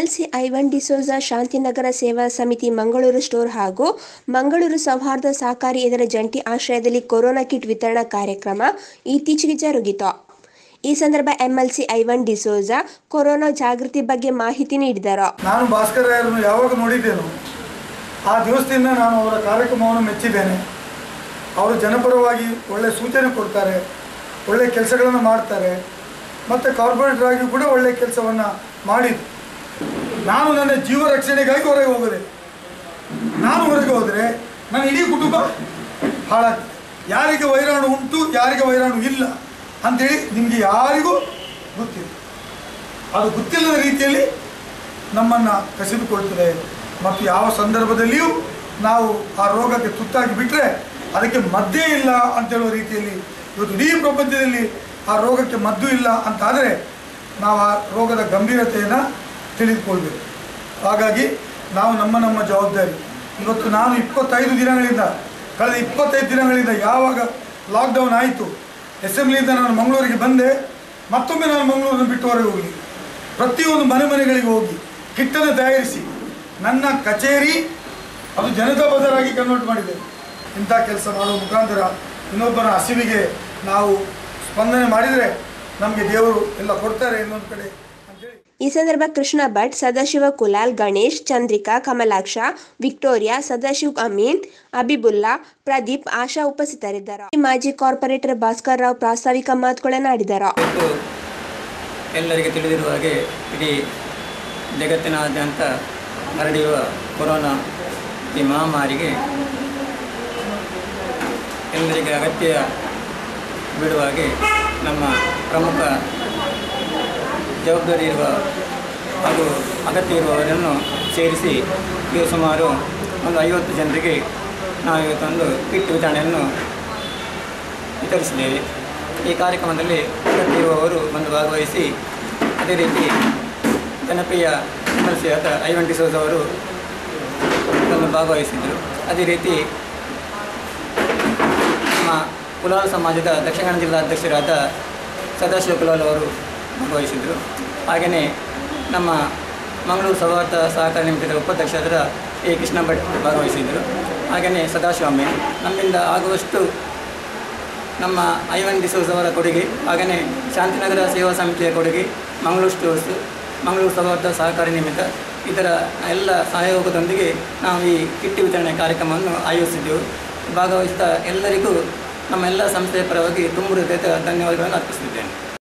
MLC Ivan D'Souza Shantinagar ಸೇವಾ ಸಮಿತಿ Mangaluru store ಹಾಗೂ ಮಂಗಳೂರು ಸೌಹಾರ್ದ ಸಹಕಾರಿ ಇದರ ಜಂಟಿ ಆಶ್ರಯದಲ್ಲಿ ಕೊರೋನಾ ಕಿಟ್ ವಿತರಣಾ ಕಾರ್ಯಕ್ರಮ ಇತ್ತೀಚೆಗೆ ಜರುಗಿತು ಈ ಸಂದರ್ಭ ಎಂಎಲ್ಸಿ ಐವನ್ ಡಿಸೋಜ ಕೊರೋನಾ ಜಾಗೃತಿ ಬಗ್ಗೆ ಮಾಹಿತಿ ನೀಡಿದರು ನಾನು ಭಾಸ್ಕರ್ ರಾಯರನ್ನು ಯಾವಾಗ ನೋಡಿದ್ದೇನೋ ಆ ದಿವಸದಿಂದ ನಾನು ಅವರ ಕಾರ್ಯಕ್ರಮವನ್ನು ಮೆಚ್ಚಿದ್ದೇನೆ ಅವರು ಜನಪರವಾಗಿ ಒಳ್ಳೆಯ ಸೂಚನೆ ಕೊಡ್ತಾರೆ ಒಳ್ಳೆಯ ಕೆಲಸಗಳನ್ನು ಮಾಡ್ತಾರೆ ಮತ್ತು ಕಾರ್ಪೊರೇಟರ್ ಆಗಿ ಕೂಡ ಒಳ್ಳೆಯ ಕೆಲಸವನ್ನು ಮಾಡಿದ್ರು ನಾನು ನನ್ನ ಜೀವ ರಕ್ಷಣೆಗಾಗಿ ಹೊರಗೆ ಹೋಗದೆ ನಾನು ಹೊರಗೆ ಹೋದರೆ ನನ್ನ ಇಡೀ ಕುಟುಂಬ ಹಾಳಾಗ್ತದೆ ಯಾರಿಗೆ ವೈರಾಣು ಉಂಟು ಯಾರಿಗೆ ವೈರಾಣು ಇಲ್ಲ ಅಂಥೇಳಿ ನಿಮಗೆ ಯಾರಿಗೂ ಗೊತ್ತಿಲ್ಲ ಅದು ಗೊತ್ತಿಲ್ಲದ ರೀತಿಯಲ್ಲಿ ನಮ್ಮನ್ನು ಕಸಿದುಕೊಳ್ತದೆ ಮತ್ತು ಯಾವ ಸಂದರ್ಭದಲ್ಲಿಯೂ ನಾವು ಆ ರೋಗಕ್ಕೆ ತುತ್ತಾಗಿ ಬಿಟ್ಟರೆ ಅದಕ್ಕೆ ಮದ್ದೇ ಇಲ್ಲ ಅಂತ ಹೇಳುವ ರೀತಿಯಲ್ಲಿ ಇವತ್ತು ಇಡೀ ಪ್ರಪಂಚದಲ್ಲಿ ಆ ರೋಗಕ್ಕೆ ಮದ್ದು ಇಲ್ಲ ಅಂತಾದರೆ ನಾವು ಆ ರೋಗದ ಗಂಭೀರತೆಯನ್ನು ತಿಳಿದುಕೊಳ್ಬೇಕು ಹಾಗಾಗಿ ನಾವು ನಮ್ಮ ನಮ್ಮ ಜವಾಬ್ದಾರಿ ಇವತ್ತು ನಾನು ಇಪ್ಪತ್ತೈದು ದಿನಗಳಿಂದ ಕಳೆದ ಇಪ್ಪತ್ತೈದು ದಿನಗಳಿಂದ ಯಾವಾಗ ಲಾಕ್ಡೌನ್ ಆಯಿತು ಅಸೆಂಬ್ಲಿಯಿಂದ ನಾನು ಮಂಗಳೂರಿಗೆ ಬಂದೆ ಮತ್ತೊಮ್ಮೆ ನಾನು ಮಂಗಳೂರನ್ನು ಬಿಟ್ಟು ಹೊರಗೆ ಹೋಗಲಿ ಪ್ರತಿಯೊಂದು ಮನೆ ಮನೆಗಳಿಗೆ ಹೋಗಿ ಕಿಟ್ಟನ್ನು ತಯಾರಿಸಿ ನನ್ನ ಕಚೇರಿ ಅದು ಜನತಾ ಬಜಾರಾಗಿ ಕನ್ವರ್ಟ್ ಮಾಡಿದೆ ಇಂಥ ಕೆಲಸ ಮಾಡುವ ಮುಖಾಂತರ ಇನ್ನೊಬ್ಬನ ಹಸಿವಿಗೆ ನಾವು ಸ್ಪಂದನೆ ಮಾಡಿದರೆ ನಮಗೆ ದೇವರು ಎಲ್ಲ ಕೊಡ್ತಾರೆ ಇನ್ನೊಂದು ಕಡೆ ಅಂತೇಳಿ ಈ ಸಂದರ್ಭ ಕೃಷ್ಣ ಭಟ್ ಸದಾಶಿವ ಕುಲಾಲ್ ಗಣೇಶ್ ಚಂದ್ರಿಕಾ ಕಮಲಾಕ್ಷ ವಿಕ್ಟೋರಿಯಾ ಸದಾಶಿವ್ ಅಮೀನ್ ಅಬಿಬುಲ್ಲಾ ಪ್ರದೀಪ್ ಆಶಾ ಉಪಸ್ಥಿತರಿದ್ದರು ಮಾಜಿ ಕಾರ್ಪೊರೇಟರ್ ಭಾಸ್ಕರ್ ರಾವ್ ಪ್ರಾಸ್ತಾವಿಕ ಮಾತುಗಳನ್ನಾಡಿದರು ಇವತ್ತು ಎಲ್ಲರಿಗೆ ತಿಳಿದಿರುವ ಹಾಗೆ ಇಡೀ ಜಗತ್ತಿನಾದ್ಯಂತ ಹರಡಿರುವ ಕೊರೋನಾ ಈ ಮಹಾಮಾರಿಗೆ ಎಲ್ಲರಿಗೆ ಅಗತ್ಯ ಬಿಡುವ ಹಾಗೆ ನಮ್ಮ ಪ್ರಮುಖ ಜವಾಬ್ದಾರಿ ಇರುವ ಹಾಗೂ ಅಗತ್ಯ ಇರುವವರನ್ನು ಸೇರಿಸಿ ಇದು ಸುಮಾರು ಒಂದು ಐವತ್ತು ಜನರಿಗೆ ನಾವು ಇವತ್ತೊಂದು ಕಿಟ್ ವಿತರಣೆಯನ್ನು ವಿತರಿಸಿದ್ದೇವೆ ಈ ಕಾರ್ಯಕ್ರಮದಲ್ಲಿ ಅಗತ್ಯ ಇರುವವರು ಬಂದು ಭಾಗವಹಿಸಿ ಅದೇ ರೀತಿ ಜನಪ್ರಿಯ ಎಮ್ ಎಲ್ ಸಿ ಆದ ಐವನ್ ಡಿಸೋಸ್ ಅವರು ಬಂದು ಭಾಗವಹಿಸಿದರು ಅದೇ ರೀತಿ ನಮ್ಮ ಕುಲಾಲ್ ಸಮಾಜದ ದಕ್ಷಿಣ ಕನ್ನಡ ಜಿಲ್ಲಾ ಅಧ್ಯಕ್ಷರಾದ ಸದಾಶಿವ ಕುಲಾಲ್ ಅವರು ಭಾಗವಹಿಸಿದರು ಹಾಗೆಯೇ ನಮ್ಮ ಮಂಗಳೂರು ಸೌಹಾರ್ದ ಸಹಕಾರ ನಿಮಿತ್ತದ ಉಪಾಧ್ಯಕ್ಷರಾದ ಎ ಕೃಷ್ಣ ಭಟ್ ಭಾಗವಹಿಸಿದರು ಹಾಗೆಯೇ ಸದಾಶಿವಮ್ಮೆ ನಮ್ಮಿಂದ ಆಗುವಷ್ಟು ನಮ್ಮ ಐವನ್ ಡಿಸೋಸ್ ಅವರ ಕೊಡುಗೆ ಹಾಗೆಯೇ ಶಾಂತಿನಗರ ಸೇವಾ ಸಮಿತಿಯ ಕೊಡುಗೆ ಮಂಗಳೂರು ಸ್ಟೋರ್ಸ್ ಮಂಗಳೂರು ಸೌಹಾರ್ದ ಸಹಕಾರಿ ನಿಮಿತ್ತ ಇದರ ಎಲ್ಲ ಸಹಯೋಗದೊಂದಿಗೆ ನಾವು ಈ ಕಿಟ್ ವಿತರಣೆ ಕಾರ್ಯಕ್ರಮವನ್ನು ಆಯೋಜಿಸಿದ್ದೆವು ಭಾಗವಹಿಸಿದ ಎಲ್ಲರಿಗೂ ನಮ್ಮ ಎಲ್ಲ ಸಂಸ್ಥೆಯ ಪರವಾಗಿ ತುಂಬ ಹೃದಯದ ಧನ್ಯವಾದಗಳನ್ನು ಅರ್ಪಿಸುತ್ತಿದ್ದೇನೆ